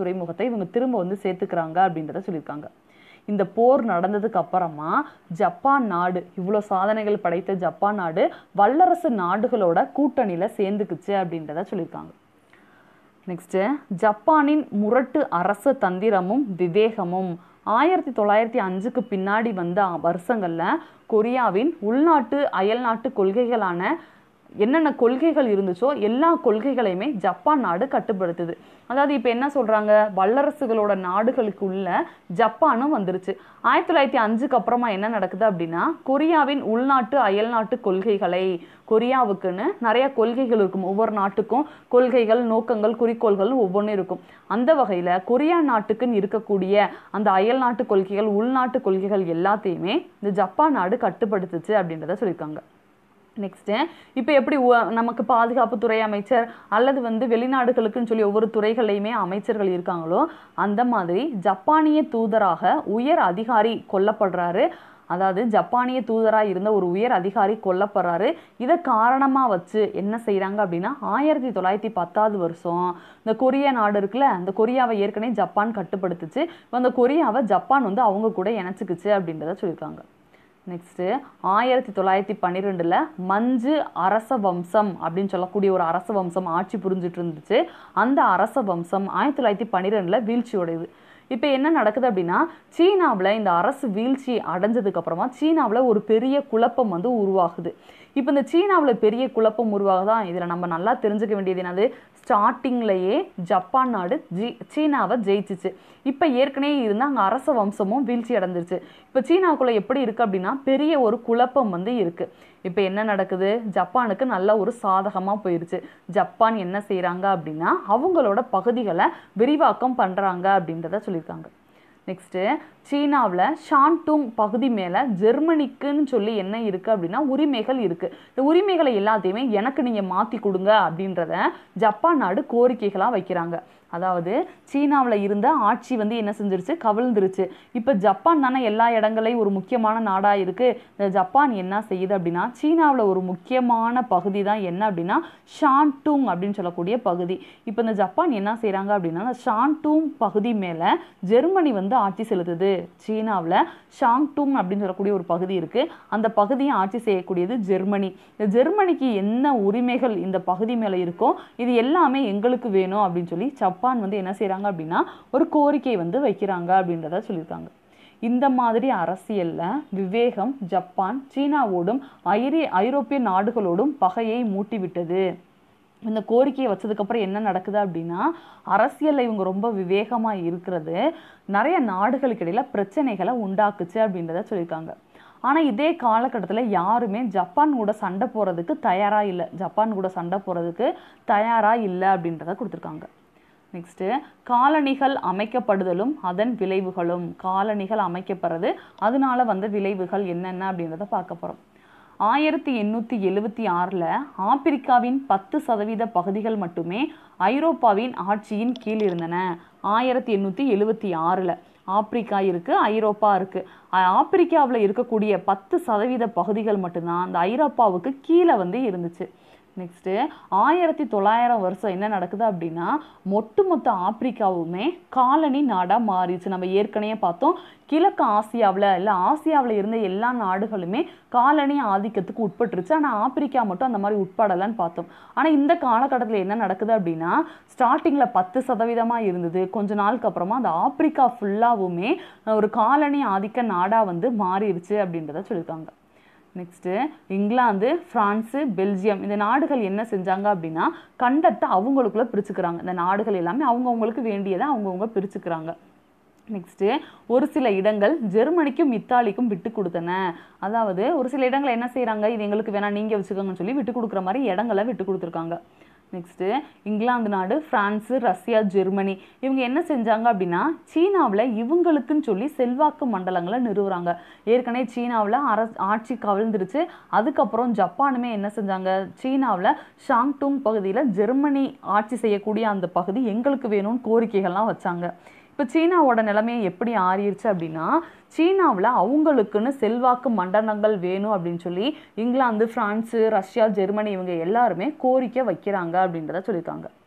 துறைமுகத்தை இவங்க திரும்ப வந்து சேர்த்துக்கிறாங்க அப்படின்றத சொல்லியிருக்காங்க இந்த போர் நடந்ததுக்கு அப்புறமா ஜப்பான் நாடு இவ்வளோ சாதனைகள் படைத்த ஜப்பான் நாடு வல்லரசு நாடுகளோட கூட்டணியில் சேர்ந்துக்குச்சு அப்படின்றத சொல்லியிருக்காங்க நெக்ஸ்ட்டு ஜப்பானின் முரட்டு அரச தந்திரமும் விவேகமும் ஆயிரத்தி தொள்ளாயிரத்தி அஞ்சுக்கு பின்னாடி வந்த வருஷங்களில் கொரியாவின் உள்நாட்டு அயல்நாட்டு கொள்கைகளான என்னென்ன கொள்கைகள் இருந்துச்சோ எல்லா கொள்கைகளையுமே ஜப்பான் நாடு கட்டுப்படுத்துது அதாவது இப்போ என்ன சொல்கிறாங்க வல்லரசுகளோட நாடுகளுக்குள்ள ஜப்பானும் வந்துருச்சு ஆயிரத்தி தொள்ளாயிரத்தி அஞ்சுக்கு அப்புறமா என்ன நடக்குது அப்படின்னா கொரியாவின் உள்நாட்டு அயல்நாட்டு கொள்கைகளை கொரியாவுக்குன்னு நிறைய கொள்கைகள் இருக்கும் ஒவ்வொரு நாட்டுக்கும் கொள்கைகள் நோக்கங்கள் குறிக்கோள்கள் ஒவ்வொன்றும் இருக்கும் அந்த வகையில் கொரியா நாட்டுக்குன்னு இருக்கக்கூடிய அந்த அயல் நாட்டு கொள்கைகள் உள்நாட்டு கொள்கைகள் எல்லாத்தையுமே இந்த ஜப்பான் நாடு கட்டுப்படுத்துச்சு அப்படின்றத சொல்லியிருக்காங்க நெக்ஸ்ட்டு இப்போ எப்படி உ- நமக்கு பாதுகாப்புத்துறை அமைச்சர் அல்லது வந்து வெளிநாடுகளுக்குன்னு சொல்லி ஒவ்வொரு துறைகள்லையுமே அமைச்சர்கள் இருக்காங்களோ அந்த மாதிரி ஜப்பானிய தூதராக உயர் அதிகாரி கொல்லப்படுறாரு அதாவது ஜப்பானிய தூதராக இருந்த ஒரு உயர் அதிகாரி கொல்லப்படுறாரு இதை காரணமாக வச்சு என்ன செய்கிறாங்க அப்படின்னா ஆயிரத்தி தொள்ளாயிரத்தி பத்தாவது வருஷம் இந்த கொரியா நாடு இருக்குல்ல அந்த கொரியாவை ஏற்கனவே ஜப்பான் கட்டுப்படுத்துச்சு இப்ப அந்த கொரியாவை ஜப்பான் வந்து அவங்க கூட இணைச்சிக்குச்சு அப்படின்றத சொல்லியிருக்காங்க நெக்ஸ்ட்டு ஆயிரத்தி தொள்ளாயிரத்தி பன்னிரெண்டில் மஞ்சு அரச வம்சம் அப்படின்னு சொல்லக்கூடிய ஒரு அரச வம்சம் ஆட்சி புரிஞ்சிட்டு இருந்துச்சு அந்த அரச வம்சம் ஆயிரத்தி தொள்ளாயிரத்தி பன்னிரெண்டில் வீழ்ச்சியோடையுது இப்போ என்ன நடக்குது அப்படின்னா சீனாவில் இந்த அரசு வீழ்ச்சி அடைஞ்சதுக்கு அப்புறமா சீனாவில் ஒரு பெரிய குழப்பம் வந்து உருவாகுது இப்போ இந்த சீனாவில் பெரிய குழப்பம் உருவாகுதான் இதில் நம்ம நல்லா தெரிஞ்சுக்க வேண்டியது என்னது ஸ்டார்டிங்லேயே ஜப்பான் நாடு ஜி சீனாவை ஜெயிச்சிச்சு இப்போ ஏற்கனவே இருந்த அங்கே அரச வம்சமும் வீழ்ச்சி அடைஞ்சிருச்சு இப்போ சீனாவுக்குள்ளே எப்படி இருக்குது அப்படின்னா பெரிய ஒரு குழப்பம் வந்து இருக்குது இப்போ என்ன நடக்குது ஜப்பானுக்கு நல்ல ஒரு சாதகமாக போயிருச்சு ஜப்பான் என்ன செய்கிறாங்க அப்படின்னா அவங்களோட பகுதிகளை விரிவாக்கம் பண்ணுறாங்க அப்படின்றத சொல்லியிருக்காங்க நெக்ஸ்ட்டு சீனாவில் ஷான்டூங் பகுதி மேலே ஜெர்மனிக்குன்னு சொல்லி என்ன இருக்குது அப்படின்னா உரிமைகள் இருக்குது இந்த உரிமைகளை எல்லாத்தையுமே எனக்கு நீங்கள் மாற்றி கொடுங்க அப்படின்றத ஜப்பான் நாடு கோரிக்கைகளாக வைக்கிறாங்க அதாவது சீனாவில் இருந்த ஆட்சி வந்து என்ன செஞ்சிருச்சு கவிழ்ந்துருச்சு இப்போ ஜப்பான் தானே எல்லா இடங்களையும் ஒரு முக்கியமான நாடாக இருக்குது இந்த ஜப்பான் என்ன செய்யுது அப்படின்னா சீனாவில் ஒரு முக்கியமான பகுதி தான் என்ன அப்படின்னா ஷான்டூங் அப்படின்னு சொல்லக்கூடிய பகுதி இப்போ இந்த ஜப்பான் என்ன செய்கிறாங்க அப்படின்னா அந்த ஷான்டூங் பகுதி மேலே ஜெர்மனி வந்து ஆட்சி செலுத்துது சீனாவில் ஷாங்டூங் அப்படின்னு சொல்லக்கூடிய ஒரு பகுதி இருக்குது அந்த பகுதியை ஆட்சி செய்யக்கூடியது ஜெர்மனி இந்த ஜெர்மனிக்கு என்ன உரிமைகள் இந்த பகுதி மேலே இருக்கோ இது எல்லாமே எங்களுக்கு வேணும் அப்படின்னு சொல்லி ஜப்பான் வந்து என்ன செய்கிறாங்க அப்படின்னா ஒரு கோரிக்கை வந்து வைக்கிறாங்க அப்படின்றத சொல்லியிருக்காங்க இந்த மாதிரி அரசியல்ல விவேகம் ஜப்பான் சீனாவோடும் ஐரி ஐரோப்பிய நாடுகளோடும் பகையை மூட்டிவிட்டது இந்த கோரிக்கையை வச்சதுக்கப்புறம் என்ன நடக்குது அப்படின்னா அரசியலில் இவங்க ரொம்ப விவேகமாக இருக்கிறது நிறைய நாடுகளுக்கு இடையில பிரச்சனைகளை உண்டாக்குச்சு அப்படின்றத சொல்லியிருக்காங்க ஆனால் இதே காலகட்டத்தில் யாருமே ஜப்பான் கூட சண்டை போகிறதுக்கு தயாராக இல்லை ஜப்பான் கூட சண்டை போகிறதுக்கு தயாராக இல்லை அப்படின்றத கொடுத்துருக்காங்க நெக்ஸ்ட்டு காலணிகள் அமைக்கப்படுதலும் அதன் விளைவுகளும் காலணிகள் அமைக்கப்படுறது அதனால வந்த விளைவுகள் என்னென்ன அப்படின்றத பார்க்க போகிறோம் ஆயிரத்தி எண்ணூற்றி எழுவத்தி ஆறில் ஆப்பிரிக்காவின் பத்து சதவீத பகுதிகள் மட்டுமே ஐரோப்பாவின் ஆட்சியின் கீழ் இருந்தன ஆயிரத்தி எண்ணூற்றி எழுவத்தி ஆறில் ஆப்பிரிக்கா இருக்குது ஐரோப்பா இருக்குது ஆப்பிரிக்காவில் இருக்கக்கூடிய பத்து சதவீத பகுதிகள் மட்டும்தான் அந்த ஐரோப்பாவுக்கு கீழே வந்து இருந்துச்சு நெக்ஸ்ட்டு ஆயிரத்தி தொள்ளாயிரம் வருஷம் என்ன நடக்குது அப்படின்னா ஒட்டுமொத்த ஆப்பிரிக்காவுமே காலனி நாடாக மாறிடுச்சு நம்ம ஏற்கனவே பார்த்தோம் கிழக்கு ஆசியாவில் இல்லை ஆசியாவில் இருந்த எல்லா நாடுகளுமே காலனி ஆதிக்கத்துக்கு உட்பட்டுருச்சு ஆனால் ஆப்பிரிக்கா மட்டும் அந்த மாதிரி உட்படலைன்னு பார்த்தோம் ஆனால் இந்த காலகட்டத்தில் என்ன நடக்குது அப்படின்னா ஸ்டார்டிங்கில் பத்து சதவீதமாக இருந்தது கொஞ்ச நாளுக்கு அப்புறமா அந்த ஆப்பிரிக்கா ஃபுல்லாவுமே ஒரு காலனி ஆதிக்க நாடாக வந்து மாறிடுச்சு அப்படின்றத சொல்லியிருக்காங்க நெக்ஸ்ட்டு இங்கிலாந்து ஃப்ரான்ஸு பெல்ஜியம் இந்த நாடுகள் என்ன செஞ்சாங்க அப்படின்னா கண்டத்தை அவங்களுக்குள்ள பிரிச்சுக்கிறாங்க இந்த நாடுகள் எல்லாமே அவங்கவுங்களுக்கு வேண்டியதை அவங்கவுங்க பிரிச்சுக்கிறாங்க நெக்ஸ்ட்டு ஒரு சில இடங்கள் ஜெர்மனிக்கும் இத்தாலிக்கும் விட்டு கொடுத்தன அதாவது ஒரு சில இடங்களை என்ன செய்கிறாங்க இது எங்களுக்கு வேணாம் நீங்கள் வச்சுக்கோங்கன்னு சொல்லி விட்டு கொடுக்குற மாதிரி இடங்களை விட்டு கொடுத்துருக்காங்க நெக்ஸ்ட்டு இங்கிலாந்து நாடு ஃப்ரான்ஸு ரஷ்யா ஜெர்மனி இவங்க என்ன செஞ்சாங்க அப்படின்னா சீனாவில் இவங்களுக்குன்னு சொல்லி செல்வாக்கு மண்டலங்களை நிறுவுறாங்க ஏற்கனவே சீனாவில் அர ஆட்சி கவிழ்ந்துருச்சு அதுக்கப்புறம் ஜப்பானுமே என்ன செஞ்சாங்க சீனாவில் ஷாங்டூங் பகுதியில் ஜெர்மனி ஆட்சி செய்யக்கூடிய அந்த பகுதி எங்களுக்கு வேணும்னு கோரிக்கைகள்லாம் வச்சாங்க இப்போ சீனாவோட நிலைமையை எப்படி ஆறிடுச்சு அப்படின்னா சீனாவில் அவங்களுக்குன்னு செல்வாக்கு மண்டலங்கள் வேணும் அப்படின்னு சொல்லி இங்கிலாந்து ஃப்ரான்ஸு ரஷ்யா ஜெர்மனி இவங்க எல்லாருமே கோரிக்கை வைக்கிறாங்க அப்படின்றத சொல்லியிருக்காங்க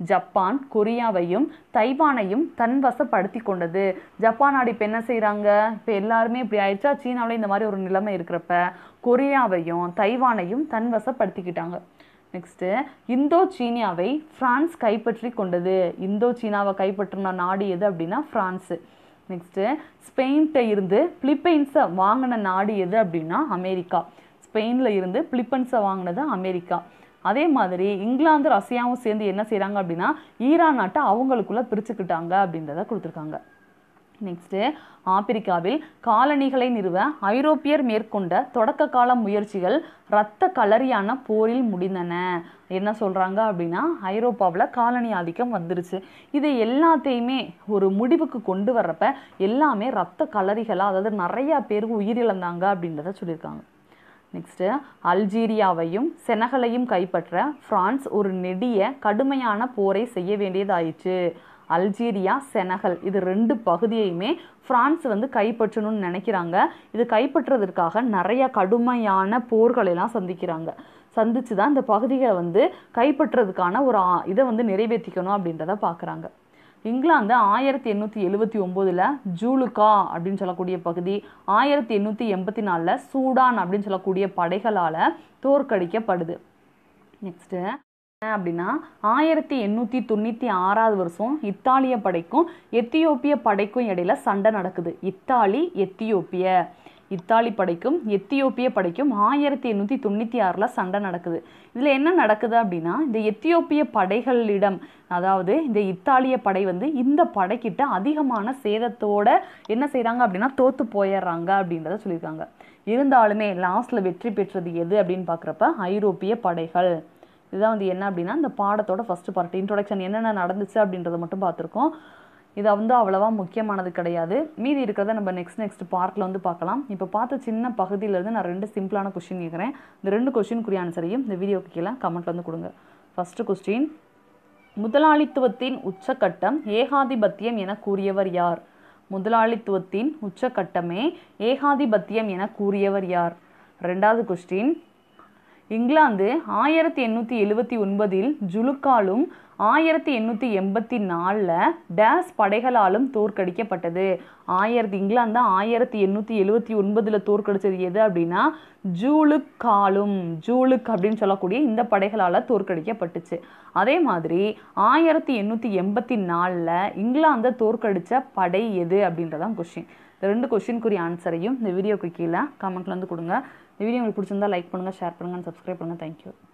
ஜப்பான் கொரியாவையும் தைவானையும் தன்வசப்படுத்தி கொண்டது ஜப்பான் நாடு இப்போ என்ன செய்கிறாங்க இப்போ எல்லாருமே இப்படி ஆயிடுச்சா சீனாவில் இந்த மாதிரி ஒரு நிலைமை இருக்கிறப்ப கொரியாவையும் தைவானையும் தன்வசப்படுத்திக்கிட்டாங்க நெக்ஸ்ட்டு இந்தோ சீனியாவை பிரான்ஸ் கைப்பற்றி கொண்டது இந்தோ சீனாவை கைப்பற்றின நாடு எது அப்படின்னா ஃப்ரான்ஸு நெக்ஸ்ட்டு ஸ்பெயின்கிட்ட இருந்து பிலிப்பைன்ஸை வாங்கின நாடு எது அப்படின்னா அமெரிக்கா ஸ்பெயினில் இருந்து பிலிப்பைன்ஸை வாங்கினது அமெரிக்கா அதே மாதிரி இங்கிலாந்து ரஷ்யாவும் சேர்ந்து என்ன செய்கிறாங்க அப்படின்னா ஈரான் நாட்டை அவங்களுக்குள்ள பிரிச்சுக்கிட்டாங்க அப்படின்றத கொடுத்துருக்காங்க நெக்ஸ்ட்டு ஆப்பிரிக்காவில் காலனிகளை நிறுவ ஐரோப்பியர் மேற்கொண்ட தொடக்க கால முயற்சிகள் இரத்த களரியான போரில் முடிந்தன என்ன சொல்கிறாங்க அப்படின்னா ஐரோப்பாவில் காலனி ஆதிக்கம் வந்துருச்சு இது எல்லாத்தையுமே ஒரு முடிவுக்கு கொண்டு வர்றப்ப எல்லாமே இரத்த களரிகளாக அதாவது நிறையா பேர் உயிரிழந்தாங்க அப்படின்றத சொல்லியிருக்காங்க நெக்ஸ்ட்டு அல்ஜீரியாவையும் செனகலையும் கைப்பற்ற பிரான்ஸ் ஒரு நெடிய கடுமையான போரை செய்ய வேண்டியதாயிற்று அல்ஜீரியா செனகல் இது ரெண்டு பகுதியையுமே பிரான்ஸ் வந்து கைப்பற்றணும்னு நினைக்கிறாங்க இது கைப்பற்றுறதற்காக நிறைய கடுமையான போர்களை எல்லாம் சந்திக்கிறாங்க சந்திச்சு தான் இந்த பகுதிகளை வந்து கைப்பற்றுறதுக்கான ஒரு ஆ- இதை வந்து நிறைவேற்றிக்கணும் அப்படின்றத பார்க்குறாங்க இங்கிலாந்து ஆயிரத்தி எண்ணூற்றி எழுபத்தி ஒம்போதில் ஜூலுகா அப்படின்னு சொல்லக்கூடிய பகுதி ஆயிரத்தி எண்ணூற்றி எண்பத்தி நாலில் சூடான் அப்படின்னு சொல்லக்கூடிய படைகளால் தோற்கடிக்கப்படுது நெக்ஸ்ட்டு என்ன அப்படின்னா ஆயிரத்தி எண்ணூற்றி தொண்ணூற்றி ஆறாவது வருஷம் இத்தாலிய படைக்கும் எத்தியோப்பிய படைக்கும் இடையில சண்டை நடக்குது இத்தாலி எத்தியோப்பிய இத்தாலி படைக்கும் எத்தியோப்பிய படைக்கும் ஆயிரத்தி எண்ணூற்றி தொண்ணூற்றி ஆறில் சண்டை நடக்குது இதில் என்ன நடக்குது அப்படின்னா இந்த எத்தியோப்பிய படைகளிடம் அதாவது இந்த இத்தாலிய படை வந்து இந்த படைக்கிட்ட அதிகமான சேதத்தோட என்ன செய்கிறாங்க அப்படின்னா தோத்து போயிடுறாங்க அப்படின்றத சொல்லியிருக்காங்க இருந்தாலுமே லாஸ்ட்டில் வெற்றி பெற்றது எது அப்படின்னு பார்க்குறப்ப ஐரோப்பிய படைகள் இதுதான் வந்து என்ன அப்படின்னா இந்த பாடத்தோட ஃபர்ஸ்ட் பார்ட் இன்ட்ரோடக்ஷன் என்னென்ன நடந்துச்சு அப்படின்றத மட்டும் பார்த்துருக்கோம் இது வந்து அவ்வளவா முக்கியமானது கிடையாது மீதி இருக்கிறத நம்ம நெக்ஸ்ட் நெக்ஸ்ட் பார்ட்டில் வந்து பார்க்கலாம் இப்போ பார்த்த சின்ன பகுதியிலேருந்து நான் ரெண்டு சிம்பிளான கொஸ்டின் கேட்குறேன் இந்த ரெண்டு கொஸ்டினுக்குரிய ஆன்சரையும் இந்த வீடியோக்கு கீழே கமெண்ட்ல வந்து கொடுங்க ஃபர்ஸ்ட் கொஸ்டின் முதலாளித்துவத்தின் உச்சக்கட்டம் ஏகாதிபத்தியம் என கூறியவர் யார் முதலாளித்துவத்தின் உச்சக்கட்டமே ஏகாதிபத்தியம் என கூறியவர் யார் ரெண்டாவது கொஸ்டின் இங்கிலாந்து ஆயிரத்தி எண்ணூற்றி எழுவத்தி ஒன்பதில் ஜுலுக்காலும் ஆயிரத்தி எண்ணூற்றி எண்பத்தி நாலில் டேஸ் படைகளாலும் தோற்கடிக்கப்பட்டது ஆயிரத்தி இங்கிலாந்து ஆயிரத்தி எண்ணூற்றி எழுவத்தி ஒன்பதில் தோற்கடிச்சது எது அப்படின்னா ஜூலுக்காலும் ஜூலுக் அப்படின்னு சொல்லக்கூடிய இந்த படைகளால் தோற்கடிக்கப்பட்டுச்சு அதே மாதிரி ஆயிரத்தி எண்ணூற்றி எண்பத்தி நாலில் இங்கிலாந்தை தோற்கடித்த படை எது அப்படின்றதான் கொஷின் இந்த ரெண்டு கொஷினுக்குரிய ஆன்சரையும் இந்த வீடியோக்கு கீழே கமெண்ட்ல வந்து கொடுங்க இந்த வீடியோ உங்களுக்கு பிடிச்சிருந்தா லைக் பண்ணுங்கள் ஷேர் பண்ணுங்கள் சப்ஸ்கிரைப் பண்ணுங்கள் தேங்க்யூ